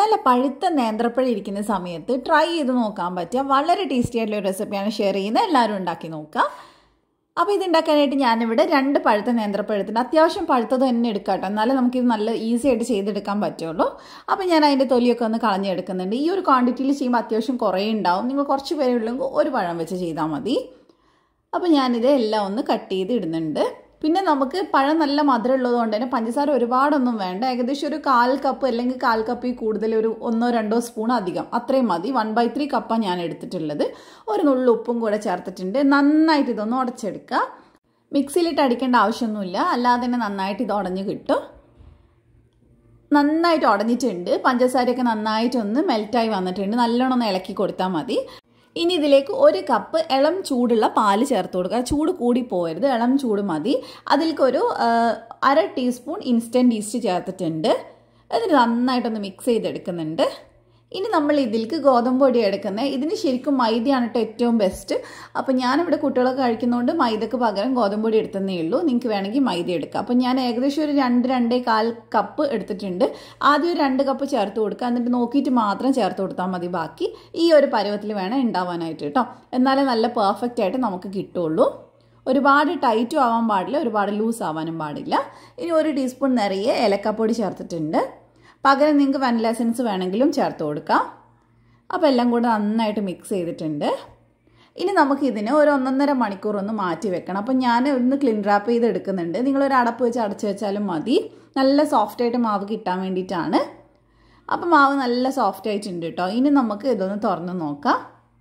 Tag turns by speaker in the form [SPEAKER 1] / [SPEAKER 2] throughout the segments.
[SPEAKER 1] നല്ല പഴുത്ത നേന്ത്രപ്പഴം ഇരിക്കുന്ന സമയത്ത് ട്രൈ ചെയ്ത് നോക്കാൻ പറ്റിയ വളരെ ടേസ്റ്റി ആയിട്ടുള്ള ഒരു റെസിപ്പിയാണ് ഷെയർ ചെയ്യുന്നത് എല്ലാവരും ഉണ്ടാക്കി നോക്കുക അപ്പോൾ ഇത് ഉണ്ടാക്കാനായിട്ട് ഞാനിവിടെ രണ്ട് പഴുത്ത നേന്ത്രപ്പഴത്തിന് അത്യാവശ്യം പഴുത്തത് തന്നെ എടുക്കാം കേട്ടോ എന്നാലേ നമുക്കിത് നല്ല ഈസി ആയിട്ട് ചെയ്തെടുക്കാൻ പറ്റുള്ളൂ അപ്പോൾ ഞാൻ അതിൻ്റെ തൊലിയൊക്കെ ഒന്ന് കളഞ്ഞെടുക്കുന്നുണ്ട് ഈ ഒരു ക്വാണ്ടിറ്റിയിൽ ചെയ്യുമ്പോൾ അത്യാവശ്യം കുറേ ഉണ്ടാവും നിങ്ങൾ കുറച്ച് പേരെ ഉള്ളെങ്കിൽ ഒരു പഴം വെച്ച് ചെയ്താൽ മതി അപ്പോൾ ഞാനിത് എല്ലാം ഒന്ന് കട്ട് ചെയ്ത് ഇടുന്നുണ്ട് പിന്നെ നമുക്ക് പഴം നല്ല മധുരം ഉള്ളതുകൊണ്ട് തന്നെ പഞ്ചസാര ഒരുപാടൊന്നും വേണ്ട ഏകദേശം ഒരു കാൽ കപ്പ് അല്ലെങ്കിൽ കാൽ കപ്പിൽ കൂടുതൽ ഒരു ഒന്നോ രണ്ടോ സ്പൂൺ അധികം അത്രയും മതി വൺ ബൈ ത്രീ കപ്പാണ് ഞാൻ എടുത്തിട്ടുള്ളത് ഒരു നുള്ളു ഉപ്പും കൂടെ ചേർത്തിട്ടുണ്ട് നന്നായിട്ട് ഇതൊന്ന് ഉടച്ചെടുക്കുക മിക്സിയിലിട്ട് അടിക്കേണ്ട ആവശ്യമൊന്നുമില്ല അല്ലാതെ തന്നെ നന്നായിട്ട് ഇത് ഉടഞ്ഞ് കിട്ടും നന്നായിട്ട് ഉടഞ്ഞിട്ടുണ്ട് പഞ്ചസാരയൊക്കെ നന്നായിട്ടൊന്ന് മെൽറ്റായി വന്നിട്ടുണ്ട് നല്ലോണം ഒന്ന് ഇളക്കി കൊടുത്താൽ മതി ഇനി ഇതിലേക്ക് ഒരു കപ്പ് ഇളം ചൂടുള്ള പാല് ചേർത്ത് കൊടുക്കുക ചൂട് കൂടി പോകരുത് ഇളം ചൂട് മതി അതിലേക്കൊരു അര ടീസ്പൂൺ ഇൻസ്റ്റൻറ്റ് ഈസ്റ്റ് ചേർത്തിട്ടുണ്ട് എന്നിട്ട് നന്നായിട്ടൊന്ന് മിക്സ് ചെയ്തെടുക്കുന്നുണ്ട് ഇനി നമ്മൾ ഇതിലേക്ക് ഗോതമ്പ് പൊടി എടുക്കുന്നത് ഇതിന് ശരിക്കും മൈദയാണ് കേട്ടോ ഏറ്റവും ബെസ്റ്റ് അപ്പോൾ ഞാനിവിടെ കുട്ടികളൊക്കെ കഴിക്കുന്നതുകൊണ്ട് മൈദക്ക് പകരം ഗോതമ്പ് പൊടി എടുത്തതേ ഉള്ളൂ നിങ്ങൾക്ക് വേണമെങ്കിൽ മൈദ എടുക്കാം അപ്പോൾ ഞാൻ ഏകദേശം ഒരു രണ്ട് രണ്ടേ കാൽ കപ്പ് എടുത്തിട്ടുണ്ട് ആദ്യം ഒരു രണ്ട് കപ്പ് ചേർത്ത് കൊടുക്കുക എന്നിട്ട് നോക്കിയിട്ട് മാത്രം ചേർത്ത് കൊടുത്താൽ മതി ബാക്കി ഈ ഒരു പരുവത്തിൽ വേണം ഉണ്ടാവാനായിട്ട് കേട്ടോ എന്നാലേ നല്ല പെർഫെക്റ്റ് ആയിട്ട് നമുക്ക് കിട്ടുള്ളൂ ഒരുപാട് ടൈറ്റും ആവാൻ പാടില്ല ഒരുപാട് ലൂസ് ആവാനും പാടില്ല ഇനി ഒരു ടീസ്പൂൺ നിറയെ ഏലക്കപ്പൊടി ചേർത്തിട്ടുണ്ട് പകരം നിങ്ങൾക്ക് വനില എസൻസ് വേണമെങ്കിലും ചേർത്ത് കൊടുക്കാം അപ്പോൾ എല്ലാം കൂടെ നന്നായിട്ട് മിക്സ് ചെയ്തിട്ടുണ്ട് ഇനി നമുക്ക് ഇതിന് ഒരു ഒന്നൊന്നര മണിക്കൂർ ഒന്ന് മാറ്റി വെക്കണം അപ്പം ഞാൻ ഒന്ന് ക്ലിൻ റാപ്പ് ചെയ്ത് എടുക്കുന്നുണ്ട് നിങ്ങളൊരു അടപ്പ് വെച്ച് അടച്ചു വെച്ചാലും മതി നല്ല സോഫ്റ്റായിട്ട് മാവ് കിട്ടാൻ വേണ്ടിയിട്ടാണ് അപ്പം മാവ് നല്ല സോഫ്റ്റ് ആയിട്ടുണ്ട് കേട്ടോ ഇനി നമുക്ക് ഇതൊന്ന് തുറന്ന് നോക്കാം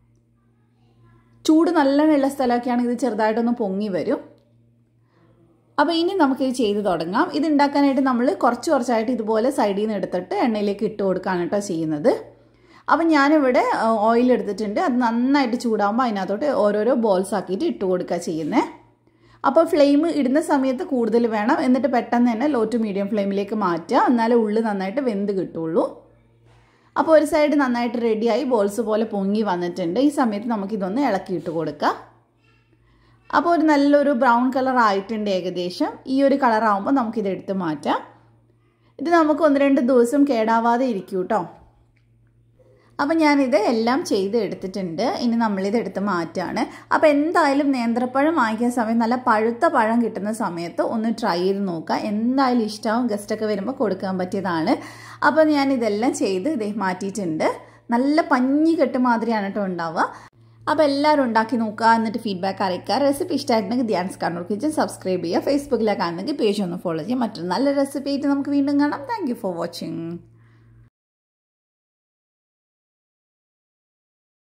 [SPEAKER 1] ചൂട് നല്ലോണം ഉള്ള സ്ഥലമൊക്കെ ആണെങ്കിൽ ഇത് ചെറുതായിട്ടൊന്ന് പൊങ്ങി വരും അപ്പോൾ ഇനി നമുക്കിത് ചെയ്ത് തുടങ്ങാം ഇത് ഉണ്ടാക്കാനായിട്ട് നമ്മൾ കുറച്ച് കുറച്ചായിട്ട് ഇതുപോലെ സൈഡിൽ നിന്ന് എടുത്തിട്ട് എണ്ണയിലേക്ക് ഇട്ട് കൊടുക്കുകയാണ് കേട്ടോ ചെയ്യുന്നത് അപ്പം ഞാനിവിടെ ഓയിൽ എടുത്തിട്ടുണ്ട് അത് നന്നായിട്ട് ചൂടാകുമ്പോൾ അതിനകത്തോട്ട് ഓരോരോ ബോൾസ് ആക്കിയിട്ട് ഇട്ട് കൊടുക്കുക ചെയ്യുന്നത് അപ്പോൾ ഫ്ലെയിം ഇടുന്ന സമയത്ത് കൂടുതൽ വേണം എന്നിട്ട് പെട്ടെന്ന് തന്നെ ലോ ടു മീഡിയം ഫ്ലെയിമിലേക്ക് മാറ്റുക എന്നാലേ ഉള്ളു നന്നായിട്ട് വെന്ത് കിട്ടുള്ളൂ അപ്പോൾ ഒരു സൈഡ് നന്നായിട്ട് റെഡിയായി ബോൾസ് പോലെ പൊങ്ങി വന്നിട്ടുണ്ട് ഈ സമയത്ത് നമുക്കിതൊന്ന് ഇളക്കിയിട്ട് കൊടുക്കാം അപ്പോൾ ഒരു നല്ലൊരു ബ്രൗൺ കളർ ആയിട്ടുണ്ട് ഏകദേശം ഈ ഒരു കളർ ആകുമ്പോൾ നമുക്കിത് എടുത്ത് മാറ്റാം ഇത് നമുക്ക് ഒന്ന് രണ്ട് ദിവസം കേടാവാതെ ഇരിക്കും കേട്ടോ അപ്പം ഞാനിത് എല്ലാം ചെയ്ത് എടുത്തിട്ടുണ്ട് ഇനി നമ്മളിത് എടുത്ത് മാറ്റാണ് അപ്പോൾ എന്തായാലും നേന്ത്രപ്പഴം വാങ്ങിക്കുന്ന സമയം നല്ല പഴുത്ത പഴം കിട്ടുന്ന സമയത്ത് ഒന്ന് ട്രൈ ചെയ്ത് നോക്കുക എന്തായാലും ഇഷ്ടമാവും ഗസ്റ്റൊക്കെ വരുമ്പോൾ കൊടുക്കാൻ പറ്റിയതാണ് അപ്പോൾ ഞാൻ ഇതെല്ലാം ചെയ്ത് ഇത് മാറ്റിയിട്ടുണ്ട് നല്ല പഞ്ഞി കെട്ട് മാതിരിയാണ് കേട്ടോ ഉണ്ടാവുക അപ്പോൾ എല്ലാവരും ഉണ്ടാക്കി നോക്കുക എന്നിട്ട് ഫീഡ്ബാക്ക് അറിയിക്കുക റെസിപ്പി ഇഷ്ടമായിട്ടുണ്ടെങ്കിൽ ധ്യാൻസ് കണ്ണൂർ കിച്ചൻ സബ്സ്ക്രൈബ് ചെയ്യുക ഫേസ്ബുക്കിലെ കാണുന്നെങ്കിൽ പേജ് ഒന്ന് ഫോളോ ചെയ്യുക മറ്റൊരു നല്ല റെസിപ്പി ആയിട്ട് നമുക്ക് വീണ്ടും കാണാം താങ്ക് ഫോർ വാച്ചിങ്